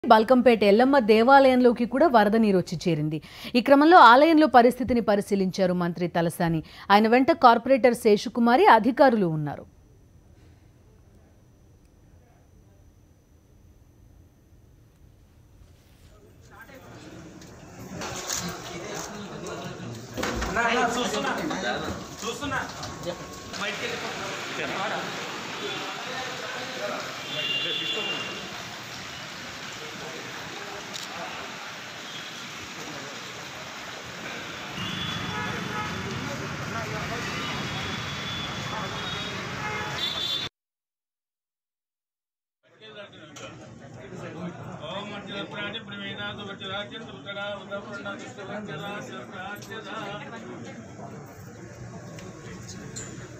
బల్కంపేట ఎల్లమ్మ దేవాలయంలోకి కూడా వరద నీరు వచ్చి చేరింది ఈ క్రమంలో ఆలయంలో పరిస్థితిని పరిశీలించారు మంత్రి తలసాని ఆయన వెంట కార్పొరేటర్ శేషుకుమారి అధికారులు ఉన్నారు ఓం మంత్రి ప్రవేదాదు వజ్రాజ్యం దుర్గడా ఉదపర్ణ దుష్టవంచరా శివరాజ్యదా